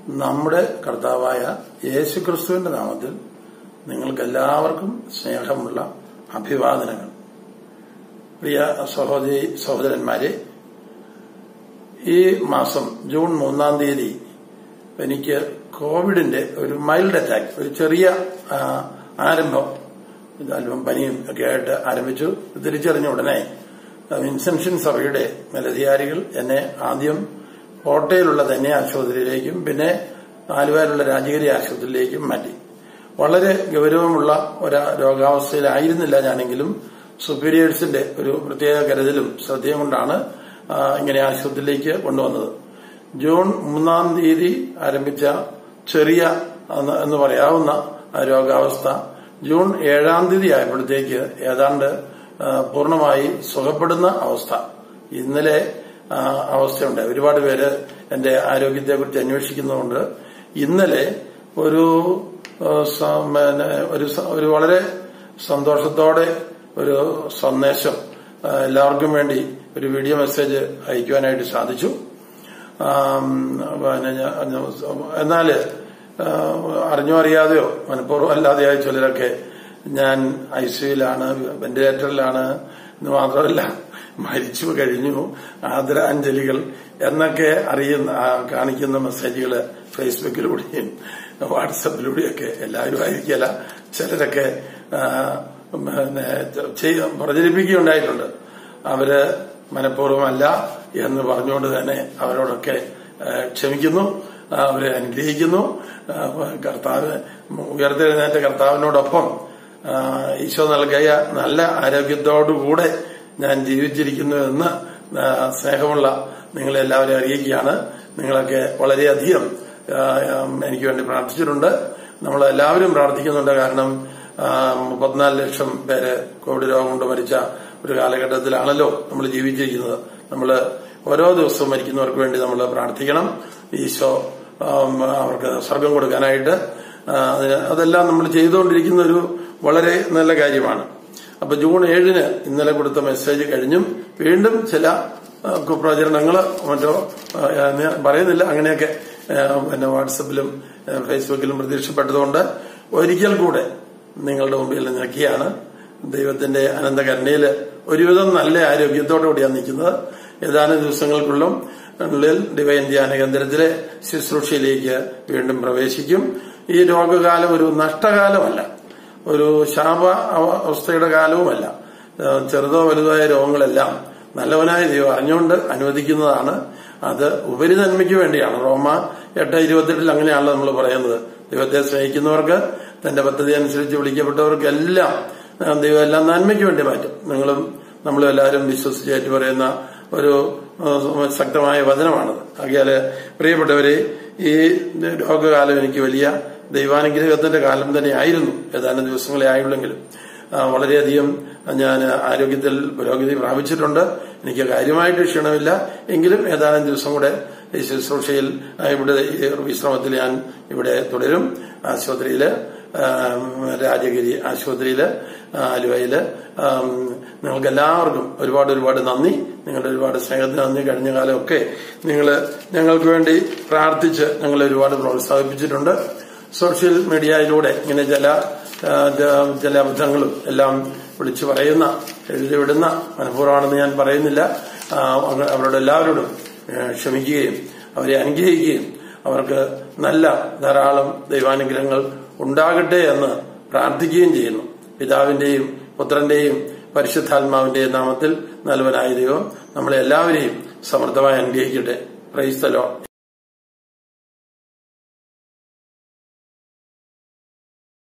നമ്മുടെ കർത്താവായ യേശുക്രിസ്തുവിന്റെ നാമത്തിൽ നിങ്ങൾക്ക് എല്ലാവർക്കും സ്നേഹമുള്ള അഭിവാദനങ്ങൾ പ്രിയ സഹോദരി സഹോദരന്മാരെ ഈ മാസം ജൂൺ മൂന്നാം തീയതി എനിക്ക് കോവിഡിന്റെ ഒരു മൈൽഡ് അറ്റാക്ക് ഒരു ചെറിയ ആ, ആരംഭം ഇത് അല്പം പനിയും ഒക്കെ ആയിട്ട് ആരംഭിച്ചു തിരിച്ചറിഞ്ഞ ഉടനെ വിൻസെൻഷൻ സഭയുടെ മേലധികാരികൾ എന്നെ ആദ്യം കോട്ടയിലുള്ള തന്നെ ആശുപത്രിയിലേക്കും പിന്നെ ആലുവയിലുള്ള രാജഗിരി ആശുപത്രിയിലേക്കും മാറ്റി വളരെ ഗൗരവമുള്ള ഒരു രോഗാവസ്ഥയിലായിരുന്നില്ല ഞാനെങ്കിലും സുപ്പീരിയേഴ്സിന്റെ ഒരു പ്രത്യേക കരുതലും ശ്രദ്ധയും കൊണ്ടാണ് ആ, ഇങ്ങനെ ആശുപത്രിയിലേക്ക് കൊണ്ടുവന്നത് ജൂൺ മൂന്നാം തീയതി ആരംഭിച്ച ചെറിയ എന്ന് എന്ന് പറയാവുന്ന ആ രോഗാവസ്ഥ ജൂൺ ഏഴാം തീയതി ആയപ്പോഴത്തേക്ക് ഏതാണ്ട് ആ, പൂർണ്ണമായി സുഖപ്പെടുന്ന അവസ്ഥ ഇന്നലെ ആ, അവസ്ഥയുണ്ട് ഒരുപാട് പേര് എന്റെ ആരോഗ്യത്തെക്കുറിച്ച് അന്വേഷിക്കുന്നതുകൊണ്ട് ഇന്നലെ ഒരു ആ, സ- പിന്നെ ഒരു സ- ഒരു വളരെ സന്തോഷത്തോടെ ഒരു സന്ദേശം ആ, എല്ലാവർക്കും വേണ്ടി ഒരു വീഡിയോ മെസ്സേജ് അയക്കുവാനായിട്ട് സാധിച്ചു ആം, പിന്നെ ഞാൻ- എന്നാല് ആ, അറിഞ്ഞോ അറിയാതെയോ മനഃപൂർവ്വം അല്ലാതെയോ ചിലരൊക്കെ ഞാൻ ഐ സിയിലാണ് വെന്റിലേറ്ററിലാണ് എന്ന് മാത്രമല്ല മരിച്ചു കഴിഞ്ഞു ആദരാഞ്ജലികൾ എന്നൊക്കെ അറിയുന്ന ആ, കാണിക്കുന്ന മെസ്സേജുകൾ ഫേസ്ബുക്കിലൂടെയും വാട്സപ്പിലൂടെയൊക്കെ എല്ലാവരും ആയിരിക്കില്ല ചിലരൊക്കെ ആ, പിന്നെ ചെയ്യ- പ്രചരിപ്പിക്കുകയുണ്ടായിട്ടുണ്ട് അവര് മനഃപൂർവ്വമല്ല എന്ന് പറഞ്ഞുകൊണ്ട് തന്നെ അവരോടൊക്കെ ആ, ക്ഷമിക്കുന്നു ആ, അവരെ അനുഗ്രഹിക്കുന്നു ആ, കർത്താവ് ഉയർത്തെഴുന്നേറ്റ കർത്താവിനോടൊപ്പം ആ, ഈശോ നൽകിയ നല്ല ആരോഗ്യത്തോടുകൂടെ ഞാൻ ജീവിച്ചിരിക്കുന്നു എന്ന് ആ, സ്നേഹമുള്ള നിങ്ങളെ എല്ലാവരെയും അറിയിക്കുകയാണ് നിങ്ങളൊക്കെ വളരെയധികം ആ, എനിക്ക് വേണ്ടി പ്രാർത്ഥിച്ചിട്ടുണ്ട് നമ്മൾ എല്ലാവരും പ്രാർത്ഥിക്കുന്നുണ്ട് കാരണം ആ, മുപ്പത്തിനാല് ലക്ഷം പേര് കോവിഡ് രോഗം കൊണ്ട് മരിച്ച ഒരു കാലഘട്ടത്തിലാണല്ലോ നമ്മൾ ജീവിച്ചിരിക്കുന്നത് നമ്മൾ ഓരോ ദിവസവും മരിക്കുന്നവർക്ക് വേണ്ടി നമ്മൾ പ്രാർത്ഥിക്കണം ഈശോ ആം, അവർക്ക് സ്വർഗം കൊടുക്കാനായിട്ട് ആ, അതിന് അതെല്ലാം നമ്മൾ ചെയ്തുകൊണ്ടിരിക്കുന്ന ഒരു വളരെ നല്ല കാര്യമാണ് അപ്പൊ ജൂൺ ഏഴിന് ഇന്നലെ കൊടുത്ത മെസ്സേജ് കഴിഞ്ഞും വീണ്ടും ചില ആ, കുപ്രചരണങ്ങള് മറ്റോ ആ, ഞാൻ പറയുന്നില്ല അങ്ങനെയൊക്കെ ആ, പിന്നെ വാട്സപ്പിലും ആ, ഫേസ്ബുക്കിലും പ്രത്യക്ഷപ്പെട്ടതുകൊണ്ട് ഒരിക്കൽ കൂടെ നിങ്ങളുടെ മുമ്പിൽ നിൽക്കുകയാണ് ദൈവത്തിന്റെ അനന്തകരുണയില് ഒരുവിധം നല്ല ആരോഗ്യത്തോടു കൂടിയാണ് നിൽക്കുന്നത് ഏതാനും ദിവസങ്ങൾക്കുള്ളും ഉള്ളിൽ ഡിവൈൻ ധ്യാന കേന്ദ്രത്തിലെ ശുശ്രൂഷയിലേക്ക് വീണ്ടും പ്രവേശിക്കും ഈ രോഗകാലം ഒരു നഷ്ടകാലമല്ല ഒരു ശാപ അവ- അവസ്ഥയുടെ കാലവുമല്ല ഏഹ് ചെറുതോ വലുതായ രോഗങ്ങളെല്ലാം നല്ലവനായ ദൈവം അറിഞ്ഞുകൊണ്ട് അനുവദിക്കുന്നതാണ് അത് ഉപരിനന്മയ്ക്ക് വേണ്ടിയാണ് റോമ എട്ട് ഇരുപത്തെട്ടിൽ അങ്ങനെയാണല്ലോ നമ്മൾ പറയുന്നത് ദൈവത്തെ സ്നേഹിക്കുന്നവർക്ക് തന്റെ പദ്ധതി അനുസരിച്ച് വിളിക്കപ്പെട്ടവർക്കെല്ലാം ഏഹ് ദൈവം എല്ലാം നന്മയ്ക്ക് വേണ്ടി മാറ്റും നിങ്ങളും നമ്മളും എല്ലാവരും വിശ്വസിച്ചേറ്റ് പറയുന്ന ഒരു ഏഹ് ശക്തമായ വചനമാണത് ആകിയാല് പ്രിയപ്പെട്ടവരെ ഈ രോഗകാലം എനിക്ക് വലിയ ദൈവാനുഗ്രഹത്തിന്റെ കാലം തന്നെ ആയിരുന്നു ഏതാനും ദിവസങ്ങളെ ആയുള്ളെങ്കിലും ആ, വളരെയധികം ഞാൻ ആരോഗ്യത്തിൽ പുരോഗതി പ്രാപിച്ചിട്ടുണ്ട് എനിക്ക് കാര്യമായിട്ട് ക്ഷീണമില്ല എങ്കിലും ഏതാനും ദിവസം കൂടെ ഈ ശുശ്രൂഷയിൽ ആ, ഇവിടെ ഈ വിശ്രമത്തിൽ ഞാൻ ഇവിടെ തുടരും ആശുപത്രിയില് ആ, രാജഗിരി ആശുപത്രിയില് ആ, ആലുവയില് ആം, നിങ്ങൾക്ക് എല്ലാവർക്കും ഒരുപാട് ഒരുപാട് നന്ദി നിങ്ങളുടെ ഒരുപാട് സ്നേഹത്തിന് നന്ദി കഴിഞ്ഞ കാലമൊക്കെ നിങ്ങൾ ഞങ്ങൾക്ക് വേണ്ടി പ്രാർത്ഥിച്ച് ഞങ്ങളെ ഒരുപാട് പ്രോത്സാഹിപ്പിച്ചിട്ടുണ്ട് സോഷ്യൽ മീഡിയയിലൂടെ ഇങ്ങനെ ചില ആ, ജ- ചില അബദ്ധങ്ങളും എല്ലാം വിളിച്ചു പറയുന്ന എഴുതിവിടുന്ന മനഃപൂർവ്വമാണെന്ന് ഞാൻ പറയുന്നില്ല ആ, അവ- അവരോട് എല്ലാവരോടും ആ, ക്ഷമിക്കുകയും അവരെ അനുഗ്രഹിക്കുകയും അവർക്ക് നല്ല ധാരാളം ദൈവാനുഗ്രഹങ്ങൾ ഉണ്ടാകട്ടെ എന്ന് പ്രാർത്ഥിക്കുകയും ചെയ്യുന്നു പിതാവിന്റെയും പുത്രന്റെയും പരിശുദ്ധാത്മാവിന്റെയും നാമത്തിൽ നല്ലവനായ ദൈവം നമ്മളെ എല്ലാവരെയും സമൃദ്ധമായി അനുഗ്രഹിക്കട്ടെ പ്രൈസ്തലോ